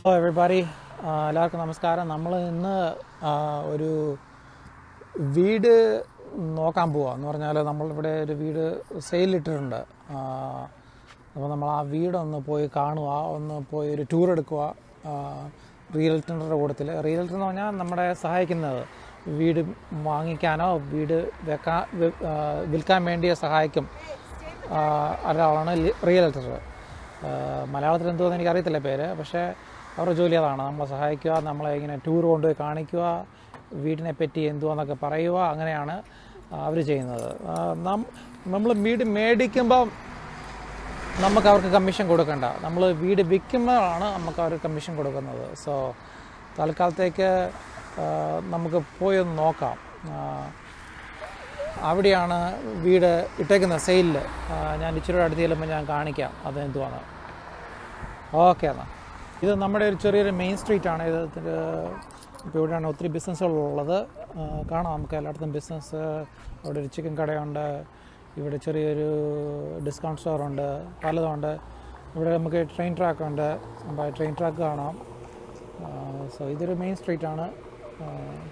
Hello everybody എല്ലാവർക്കും നമസ്കാരം നമ്മൾ ഇന്ന് ആ, ഒരു വീട് നോക്കാൻ പോവാ എന്ന് പറഞ്ഞാൽ നമ്മളിവിടെ ഒരു വീട് സെയിലിട്ടിട്ടുണ്ട് അപ്പോൾ നമ്മൾ ആ വീടൊന്ന് പോയി കാണുക ഒന്ന് പോയി ഒരു ടൂർ എടുക്കുക റിയൽറ്ററിൻ്റെ കൂട്ടത്തിൽ റിയൽറ്റർ എന്ന് പറഞ്ഞാൽ നമ്മളെ സഹായിക്കുന്നത് വീട് വാങ്ങിക്കാനോ വീട് വെക്കാൻ വി- ആ, വിൽക്കാൻ വേണ്ടിയോ സഹായിക്കും ആ, ഒരാളാണ് റിയൽറ്റർ മലയാളത്തിൽ എന്തോന്ന് എനിക്കറിയത്തില്ല പേര് പക്ഷേ അവരുടെ ജോലി അതാണ് നമ്മളെ സഹായിക്കുക നമ്മളെ ഇങ്ങനെ ടൂർ കൊണ്ടുപോയി കാണിക്കുക വീടിനെ പറ്റി എന്തുവാന്നൊക്കെ പറയുക അങ്ങനെയാണ് അവർ ചെയ്യുന്നത് നമ്മൾ വീട് മേടിക്കുമ്പം നമുക്ക് അവർക്ക് കമ്മീഷൻ കൊടുക്കണ്ട നമ്മൾ വീട് വിൽക്കുമ്പോഴാണ് നമുക്ക് അവർ കമ്മീഷൻ കൊടുക്കുന്നത് സോ തൽക്കാലത്തേക്ക് ആ, നമുക്ക് പോയി ഒന്ന് നോക്കാം ആ, അവിടെയാണ് വീട് ഇട്ടേക്കുന്നത് സെയിലിൽ ഞാൻ ഇച്ചിരി കൂടെ അടുത്ത് ചെല്ലുമ്പോൾ ഞാൻ കാണിക്കാം അത് എന്തുവാണ് ഓക്കെ എന്നാൽ ഇത് നമ്മുടെ ഒരു ചെറിയൊരു മെയിൻ സ്ട്രീറ്റ് ആണ് ഇത് ഇതിൻ്റെ ഇപ്പോൾ ഇവിടെയാണ് ഒത്തിരി ബിസിനസ്സുകളുള്ളത് ആ, കാണാം നമുക്ക് എല്ലായിടത്തും ബിസിനസ് അവിടെ ഒരു ചിക്കൻ കടയുണ്ട് ഇവിടെ ചെറിയൊരു ഡിസ്കൗണ്ട് സ്റ്റോറുണ്ട് പലതുണ്ട് ഇവിടെ നമുക്ക് ട്രെയിൻ ട്രാക്ക് ഉണ്ട് അപ്പോൾ ട്രെയിൻ ട്രാക്ക് കാണാം സോ ഇതൊരു മെയിൻ സ്ട്രീറ്റ് ആണ് ആ,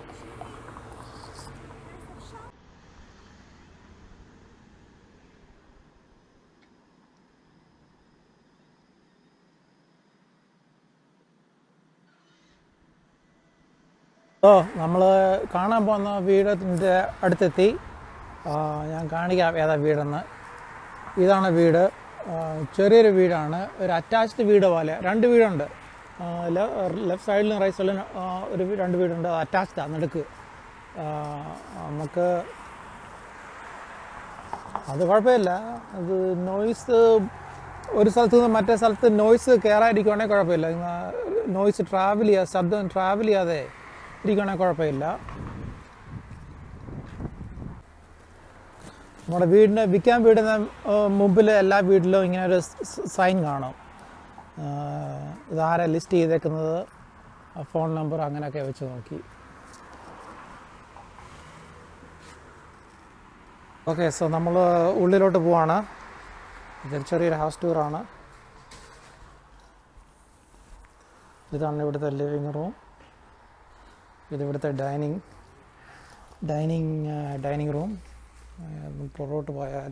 ഓ നമ്മൾ കാണാൻ പോകുന്ന വീടിൻ്റെ അടുത്തെത്തി ആ, ഞാൻ കാണിക്കാം ഏതാ വീടെന്ന് ഇതാണ് വീട് ആ, ചെറിയൊരു വീടാണ് ഒരു അറ്റാച്ച്ഡ് വീട് പോലെ രണ്ട് വീടുണ്ട് ലെഫ്റ്റ് സൈഡിലും റൈറ്റ് സൈഡിലും ആ, ഒരു വീ- രണ്ട് വീടുണ്ട് അറ്റാച്ച്ഡ് ആണ് നടുക്ക് ആ, നമുക്ക് അത് കുഴപ്പമില്ല അത് നോയ്സ് ഒരു സ്ഥലത്ത് നിന്ന് മറ്റേ സ്ഥലത്ത് നോയ്സ് കയറാതിരിക്കുവാണെങ്കിൽ കുഴപ്പമില്ല നോയ്സ് ട്രാവൽ ചെയ്യാതെ ശബ്ദം ട്രാവൽ ചെയ്യാതെ ഇരിക്കുവാണെങ്കിൽ കുഴപ്പമില്ല നമ്മുടെ വീടിന് വിൽക്കാൻ വീടിന് മുമ്പിൽ എല്ലാ വീട്ടിലും ഇങ്ങനെ ഒരു സൈൻ കാണും ആ, ഇതാരാ ലിസ്റ്റ് ചെയ്തേക്കുന്നത് ഫോൺ നമ്പർ അങ്ങനെയൊക്കെ വെച്ച് നോക്കി ഓക്കെ സോ നമ്മൾ ഉള്ളിലോട്ട് പോവാണ് ഇതൊരു ചെറിയൊരു ഹൗസ് ടൂറാണ് ഇതാണ് ഇവിടുത്തെ ലിവിങ് റൂം ഇത് ഇവിടുത്തെ ഡൈനിങ് ഡൈനിങ് ഡൈനിങ് റൂം പുറകോട്ട് പോയാൽ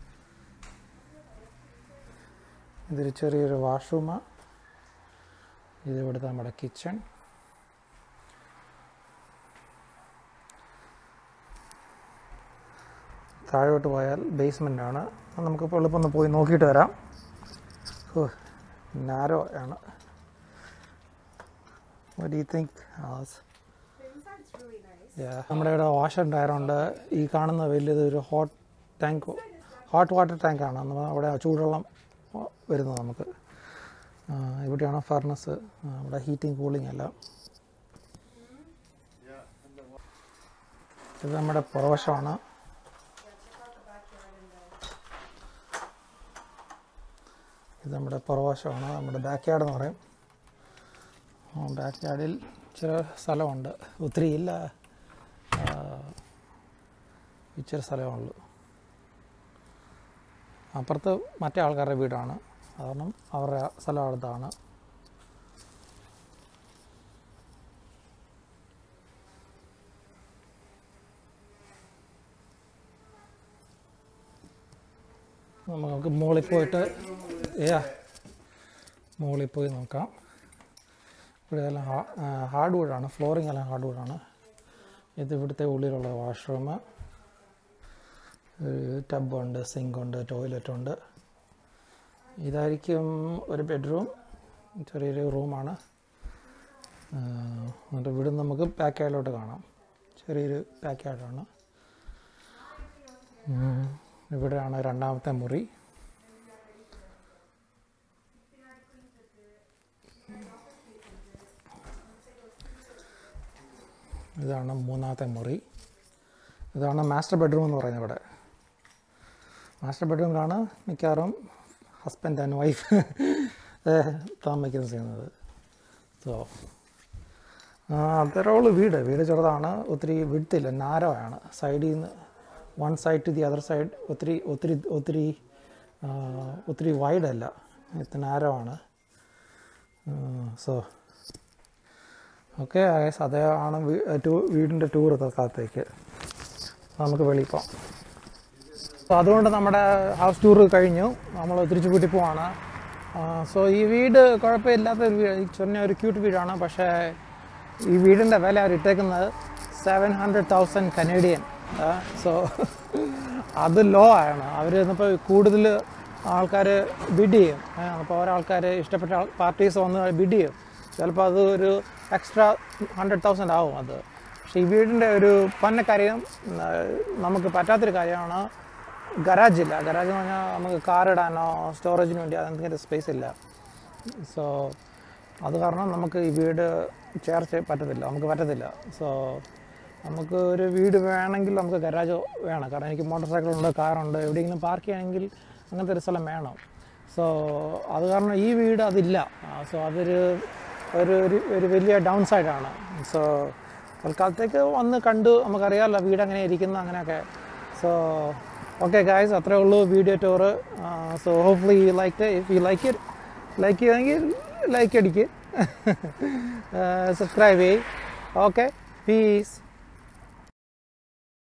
ഇതൊരു ചെറിയൊരു വാഷ്റൂമാണ് ഇത് ഇവിടുത്തെ നമ്മുടെ കിച്ചൺ താഴോട്ട് പോയാൽ ബേസ്മെൻ്റ് ആണ് അത് നമുക്കിപ്പോൾ എളുപ്പം ഒന്ന് പോയി നോക്കിയിട്ട് വരാം ഓ നാരോ ആണ് What do you think, Alice? Yeah. നമ്മുടെ ഇവിടെ വാഷർ ഡയറുണ്ട് ഈ കാണുന്ന വലിയത് ഒരു ഹോട്ട് ടാങ്ക് ഹോട്ട് വാട്ടർ ടാങ്കാണ് നമ്മൾ അവിടെ ചൂടുവെള്ളം വരുന്നത് നമുക്ക് ആ, ഇവിടെയാണ് ഫർണസ് അവിടെ ഹീറ്റിംഗ് കൂളിംഗ് എല്ലാം ഇത് നമ്മുടെ പുറവശമാണ് ഇത് നമ്മുടെ പുറവശമാണ് നമ്മുടെ ബാക്ക് യാർഡ് എന്ന് പറയും ബാക്ക് യാർഡിൽ ഇച്ചിരി സ്ഥലമുണ്ട് ഒത്തിരി ഇല്ല ആ, ഇച്ചിരി സ്ഥലമേ ഉള്ളൂ അപ്പുറത്ത് മറ്റേ ആൾക്കാരുടെ വീടാണ് കാരണം അവരുടെ സ്ഥലം അടുത്താണ് നമുക്ക് മുകളിൽ പോയിട്ട് ഏ മുകളിൽ പോയി നോക്കാം ഇവിടെ എല്ലാം ഹാർഡ് വുഡാണ് ഫ്ലോറിംഗ് എല്ലാം ഹാർഡ് വുഡാണ് ഇത് ഇവിടുത്തെ ഉള്ളിലുള്ള വാഷ്റൂം ടബുണ്ട് സിങ്കുണ്ട് ടോയ്ലറ്റ് ഉണ്ട് ഇതായിരിക്കും ഒരു ബെഡ്റൂം ചെറിയൊരു റൂമാണ് എന്നിട്ട് ഇവിടെ നമുക്ക് ബാക്ക് യാർഡിലോട്ട് കാണാം ചെറിയൊരു ബാക്ക് യാർഡാണ് ഇവിടെയാണ് രണ്ടാമത്തെ മുറി ഇതാണ് മൂന്നാമത്തെ മുറി ഇതാണ് മാസ്റ്റർ ബെഡ്റൂം എന്ന് പറയുന്നത് ഇവിടെ മാസ്റ്റർ ബെഡ്റൂമിലാണ് മിക്കവാറും ഹസ്ബൻഡ് ആൻഡ് വൈഫ് താമസിക്കുന്നത് ചെയ്യുന്നത് സോ അത്തരമുള്ള വീട് വീട് ചെറുതാണ് ഒത്തിരി വിടുത്തില്ല നാരോ ആണ് സൈഡിൽ നിന്ന് one side to the other side ഒത്തിരി ഒത്തിരി ഒത്തിരി ആ, ഒത്തിരി വൈഡ് അല്ല ഇത് നാരോ ആണ് സോ ഓക്കെ അതാണ് ടൂ വീടിൻ്റെ ടൂർ തൽക്കാലത്തേക്ക് നമുക്ക് വെളിയിൽ പോവാം സോ അതുകൊണ്ട് നമ്മുടെ ഹൗസ് ടൂർ കഴിഞ്ഞു നമ്മൾ തിരിച്ചു വീട്ടിൽ പോവാണ് സോ ഈ വീട് കുഴപ്പമില്ലാത്ത ഒരു വീട് ചെറിയ ഒരു ക്യൂട്ട് വീടാണ് പക്ഷേ ഈ വീടിൻ്റെ വില അവർ ഇട്ടേക്കുന്നത് seven hundred thousand Canadian so അത് ലോ ആണ് അവർ ഇന്നിപ്പോൾ കൂടുതൽ ആൾക്കാർ ബിഡ് ചെയ്യും അപ്പോൾ ഓരോ ആൾക്കാർ ഇഷ്ടപ്പെട്ട പാർട്ടീസ് വന്ന് ബിഡ് ചെയ്യും ചിലപ്പോൾ അത് ഒരു എക്സ്ട്രാ ഹൺഡ്രഡ് തൗസൻഡ് ആവും അത് പക്ഷേ ഈ വീടിൻ്റെ ഒരു പന്ന കാര്യം ആ, നമുക്ക് പറ്റാത്തൊരു കാര്യമാണ് ഗരാജ് ഇല്ല ഗരാജ് എന്ന് പറഞ്ഞാൽ നമുക്ക് കാർ ഇടാനോ സ്റ്റോറേജിന് വേണ്ടി അതെന്തെങ്കിലും സ്പേസ് ഇല്ല സോ അത് കാരണം നമുക്ക് ഈ വീട് ചേർച്ച് പറ്റത്തില്ല നമുക്ക് പറ്റത്തില്ല സോ നമുക്ക് ഒരു വീട് വേണമെങ്കിൽ നമുക്ക് ഗരാജ് വേണം കാരണം എനിക്ക് മോട്ടോർ സൈക്കിളുണ്ട് കാറുണ്ട് എവിടെയെങ്കിലും പാർക്ക് ചെയ്യണമെങ്കിൽ അങ്ങനത്തെ ഒരു സ്ഥലം വേണം സോ അത് കാരണം ഈ വീട് അതില്ല സോ അതൊരു ഒരു ഒരു- ഒരു വലിയ ഡൗൺ സൈഡാണ് സോ തൽക്കാലത്തേക്ക് വന്ന് കണ്ടു നമുക്കറിയാമല്ലോ വീട് എങ്ങനെ ഇരിക്കുന്നു അങ്ങനെയൊക്കെ സോ ഓക്കെ ഗായ്സ് അത്രേ ഉള്ളൂ video tour so hopefully you like if you like it like ചെയ്യുമെങ്കിൽ ലൈക്ക് അടിക്ക് സബ്സ്ക്രൈബ് ചെയ്യ് ഓക്കെ പീസ്